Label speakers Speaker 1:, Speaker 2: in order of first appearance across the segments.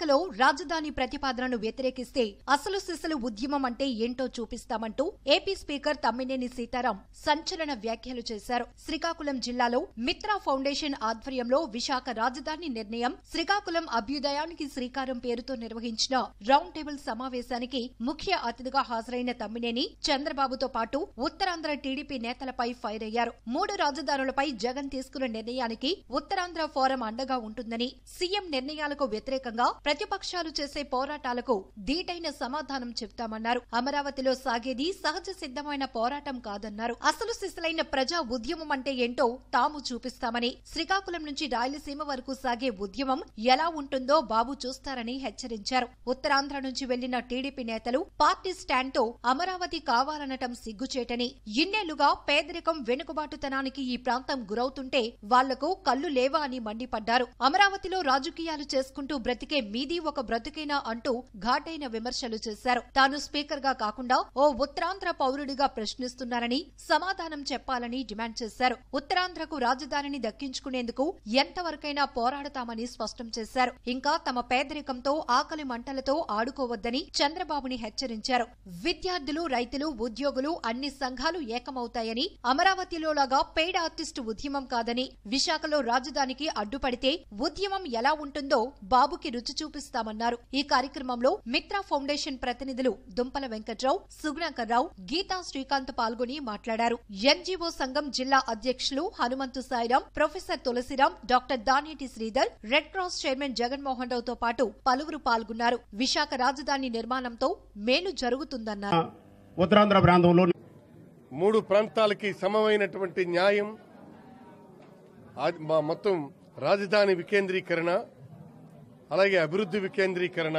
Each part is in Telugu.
Speaker 1: విశాఖలో రాజధాని ప్రతిపాదనను వ్యతిరేకిస్తే అసలు సిసలు ఉద్యమం అంటే ఏంటో చూపిస్తామంటూ ఏపీ స్పీకర్ తమ్మినేని సీతారాం సంచలన వ్యాఖ్యలు చేశారు శ్రీకాకుళం జిల్లాలో మిత్రా ఫౌండేషన్ ఆధ్వర్యంలో విశాఖ రాజధాని నిర్ణయం శ్రీకాకుళం అభ్యుదయానికి శ్రీకారం పేరుతో నిర్వహించిన రౌండ్ టేబుల్ సమావేశానికి ముఖ్య అతిథిగా హాజరైన తమ్మినేని చంద్రబాబుతో పాటు ఉత్తరాంధ్ర టీడీపీ నేతలపై ఫైర్ అయ్యారు మూడు రాజధానులపై జగన్ తీసుకున్న నిర్ణయానికి ఉత్తరాంధ్ర ఫోరం అండగా ఉంటుందని సీఎం నిర్ణయాలకు వ్యతిరేకంగా ప్రతిపక్షాలు చేసే పోరాటాలకు ధీటైన సమాధానం చెప్తామన్నారు అమరావతిలో సాగేది సహజ సిద్ధమైన పోరాటం కాదన్నారు అసలు సిసలైన ప్రజా ఉద్యమం అంటే ఏంటో తాము చూపిస్తామని శ్రీకాకుళం నుంచి రాయలసీమ వరకు సాగే ఉద్యమం ఎలా ఉంటుందో బాబు చూస్తారని హెచ్చరించారు ఉత్తరాంధ్ర నుంచి వెళ్లిన టీడీపీ నేతలు పార్టీ స్టాండ్ తో అమరావతి కావాలనటం సిగ్గుచేటని ఇన్నేళ్లుగా పేదరికం వెనుకబాటుతనానికి ఈ ప్రాంతం గురవుతుంటే వాళ్లకు కళ్ళు లేవా అని మండిపడ్డారు అమరావతిలో రాజకీయాలు చేసుకుంటూ బ్రతికే మీది ఒక బ్రతికేనా అంటూ ఘాటైన విమర్శలు చేశారు తాను స్పీకర్ గా కాకుండా ఓ ఉత్తరాంధ్ర పౌరుడిగా ప్రశ్నిస్తున్నారని సమాధానం చెప్పాలని డిమాండ్ చేశారు ఉత్తరాంధ్రకు రాజధానిని దక్కించుకునేందుకు ఎంతవరకైనా పోరాడతామని స్పష్టం చేశారు ఇంకా తమ పేదరికంతో ఆకలి మంటలతో ఆడుకోవద్దని చంద్రబాబుని హెచ్చరించారు విద్యార్థులు రైతులు ఉద్యోగులు అన్ని సంఘాలు ఏకమవుతాయని అమరావతిలోలాగా పెయిడ్ ఆర్టిస్టు ఉద్యమం కాదని విశాఖలో రాజధానికి అడ్డుపడితే ఉద్యమం ఎలా ఉంటుందో బాబుకి రుచి చూపిస్తామన్నారు ఈ కార్యక్రమంలో మిత్రా ఫౌండేషన్ ప్రతినిధులు దుంపల వెంకట్రావు సుగుణాకర్రావు గీతా శ్రీకాంత్ పాల్గొని మాట్లాడారు ఎన్జీఓ సంఘం జిల్లా అధ్యక్షులు Hanumanthu Sairam professor Tulasiram doctor Daneti Sridhar red cross chairman Jaganmohan రావుతో పాటు పలువురు పాల్గొన్నారు విశాఖ రాజధాని నిర్మాణంతో మేలు జరుగుతుందన్నారు
Speaker 2: ఉత్తరాంధ్ర ప్రాంతంలో
Speaker 3: మూడు ప్రాంతాలకి సమమైనటువంటి న్యాయం ఆ- మా మొత్తం రాజధాని వికేంద్రీకరణ అలాగే అభివృద్ధి వికేంద్రీకరణ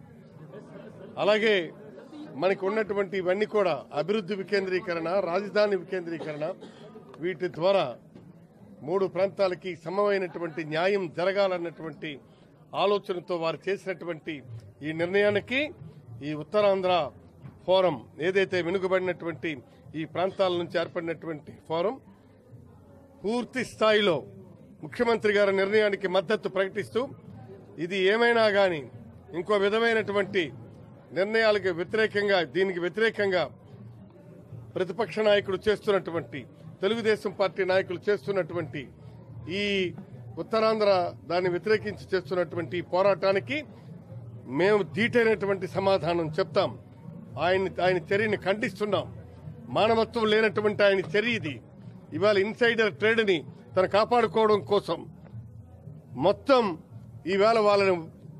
Speaker 3: అలాగే మనకు ఉన్నటువంటి ఇవన్నీ కూడా అభివృద్ధి వికేంద్రీకరణ రాజధాని వికేంద్రీకరణ వీటి ద్వారా మూడు ప్రాంతాలకి సమమైనటువంటి న్యాయం జరగాలన్నటువంటి ఆలోచనతో వారు చేసినటువంటి ఈ నిర్ణయానికి ఈ ఉత్తరాంధ్ర ఫోరం ఏదైతే వెనుకబడినటువంటి ఈ ప్రాంతాల నుంచి ఏర్పడినటువంటి ఫోరం పూర్తి స్థాయిలో ముఖ్యమంత్రి గారి నిర్ణయానికి మద్దతు ప్రకటిస్తూ ఇది ఏమైనా గాని ఇంకో విధమైనటువంటి నిర్ణయాలకు వ్యతిరేకంగా దీనికి వ్యతిరేకంగా ప్రతిపక్ష నాయకుడు చేస్తున్నటువంటి తెలుగుదేశం పార్టీ నాయకులు చేస్తున్నటువంటి ఈ ఉత్తరాంధ్ర దాన్ని వ్యతిరేకించి చేస్తున్నటువంటి ఈ పోరాటానికి మేము ధీటైనటువంటి సమాధానం చెప్తాం ఆయన ఆయన చర్యని ఖండిస్తున్నాం మానవత్వం లేనటువంటి ఆయన చర్య ఇది ఇవాళ ఇన్సైడర్ ట్రేడ్ని తను కాపాడుకోవడం కోసం మొత్తం ఈవేళ వాళ్ళని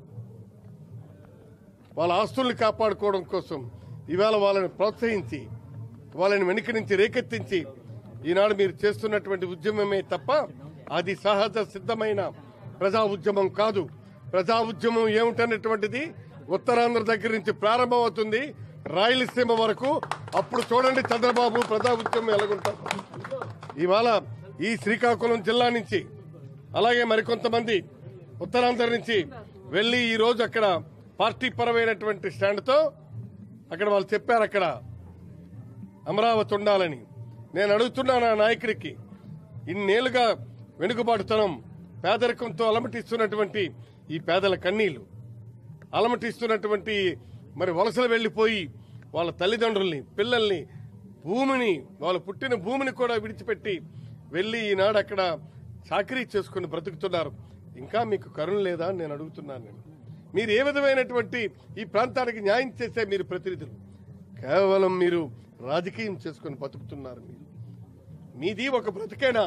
Speaker 3: వాళ్ళ ఆస్తుల్ని కాపాడుకోవడం కోసం ఇవాళ వాళ్ళని ప్రోత్సహించి వాళ్ళని వెనుక నుంచి రేకెత్తించి ఈనాడు మీరు చేస్తున్నటువంటి ఉద్యమమే తప్ప అది సహజ సిద్ధమైన ప్రజా ఉద్యమం కాదు ప్రజా ఉద్యమం ఏమిటన్నటువంటిది ఉత్తరాంధ్ర దగ్గర నుంచి ప్రారంభమవుతుంది రాయలసీమ వరకు అప్పుడు చూడండి చంద్రబాబు ప్రజా ఉద్యమం ఎలాగుంటారు ఇవాళ ఈ శ్రీకాకుళం జిల్లా నుంచి అలాగే మరికొంతమంది ఉత్తరాంధ్ర నుంచి వెళ్లి ఈ రోజు అక్కడ పార్టీ పరమైనటువంటి స్టాండ్తో అక్కడ వాళ్ళు చెప్పారు అక్కడ అమరావతి ఉండాలని నేను అడుగుతున్నాను ఆ నాయకుడికి ఇన్నేళ్లుగా వెనుకబాటుతనం పేదరికంతో అలమటిస్తున్నటువంటి ఈ పేదల కన్నీళ్లు అలమటిస్తున్నటువంటి మరి వలసలు వెళ్లిపోయి వాళ్ళ తల్లిదండ్రుల్ని పిల్లల్ని భూమిని వాళ్ళు పుట్టిన భూమిని కూడా విడిచిపెట్టి వెళ్లి ఈనాడు అక్కడ చాకరీ చేసుకుని బ్రతుకుతున్నారు ఇంకా మీకు కరుణ లేదా అని నేను అడుగుతున్నాను నేను మీరు ఏ విధమైనటువంటి ఈ ప్రాంతానికి న్యాయం చేసే మీరు ప్రతినిధులు కేవలం మీరు రాజకీయం చేసుకుని బతుకుతున్నారు మీరు మీది ఒక బ్రతికేనా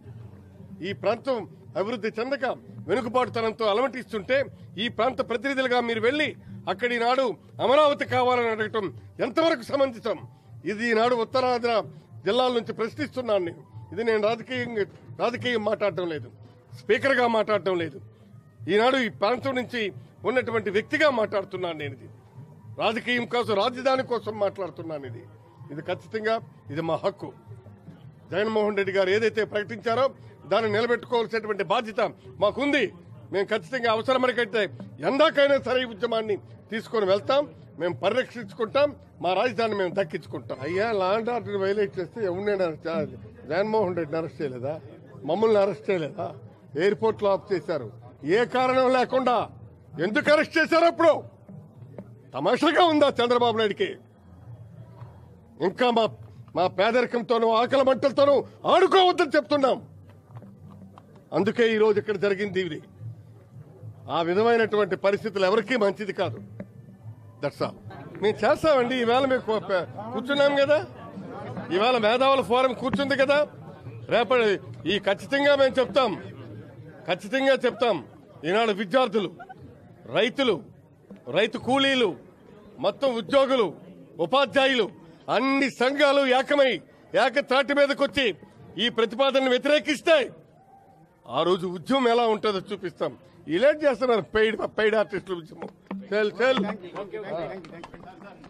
Speaker 3: ఈ ప్రాంతం అభివృద్ధి చెందక వెనుకబాటుతనంతో అలమటిస్తుంటే ఈ ప్రాంత ప్రతినిధులుగా మీరు వెళ్లి అక్కడి నాడు అమరావతి కావాలని అడగటం ఎంతవరకు సమంజసం ఇది ఈనాడు ఉత్తరాంధ్ర జిల్లాల నుంచి ప్రశ్నిస్తున్నాను నేను ఇది నేను రాజకీయంగా రాజకీయం మాట్లాడటం లేదు స్పీకర్గా మాట్లాడటం లేదు ఈనాడు ఈ ప్రాంతం నుంచి ఉన్నటువంటి వ్యక్తిగా మాట్లాడుతున్నాను నేను ఇది రాజకీయం కోసం రాజధాని కోసం మాట్లాడుతున్నాను ఇది ఇది ఖచ్చితంగా ఇది మా హక్కు జగన్మోహన్ రెడ్డి గారు ఏదైతే ప్రకటించారో దాన్ని నిలబెట్టుకోవాల్సినటువంటి బాధ్యత మాకుంది మేము ఖచ్చితంగా అవసరమనికైతే ఎందాకైనా సరే ఈ ఉద్యమాన్ని తీసుకొని వెళ్తాం మేము పరిరక్షించుకుంటాం మా రాజధాని మేము దక్కించుకుంటాం అయ్యా లాండ్ ఆర్డర్ వైలేట్ చేస్తే ఎవరినైనా అరెస్ట్ చే- జగన్మోహన్ రెడ్డిని అరెస్ట్ చేయలేదా మమ్మల్ని అరెస్ట్ చేయలేదా ఎయిర్పోర్ట్ లో ఆఫ్ చేశారు ఏ కారణం లేకుండా ఎందుకు అరెస్ట్ చేశారు అప్పుడు తమాషాగా ఉందా చంద్రబాబు నాయుడికి ఇంకా మా మా పేదరికంతోనూ ఆకలి మంటలతోనూ ఆడుకోవద్దని చెప్తున్నాం అందుకే ఈ రోజు ఇక్కడ జరిగింది ఇది ఆ విధమైనటువంటి పరిస్థితులు ఎవరికీ మంచిది కాదు దట్స్ ఆల్ మేము చేస్తామండి ఈవేళ మేము కూ- కూర్చున్నాం కదా ఈవేళ మేధావుల ఫోరం కూర్చుంది కదా రేపటి ఈ ఖచ్చితంగా మేము చెప్తాం ఖచ్చితంగా చెప్తాం ఈనాడు విద్యార్థులు రైతులు రైతు కూలీలు మొత్తం ఉద్యోగులు ఉపాధ్యాయులు అన్ని సంఘాలు ఏకమై ఏకత్రాటి మీదకొచ్చి ఈ ప్రతిపాదనను వ్యతిరేకిస్తాయి ఆ రోజు ఉద్యమం ఎలా ఉంటుందో చూపిస్తాం ఇలేట్ చేస్తున్నారు పెయిడ్ పెయిడ్ ఆర్టిస్టుల ఉద్యమం చెల్ చెల్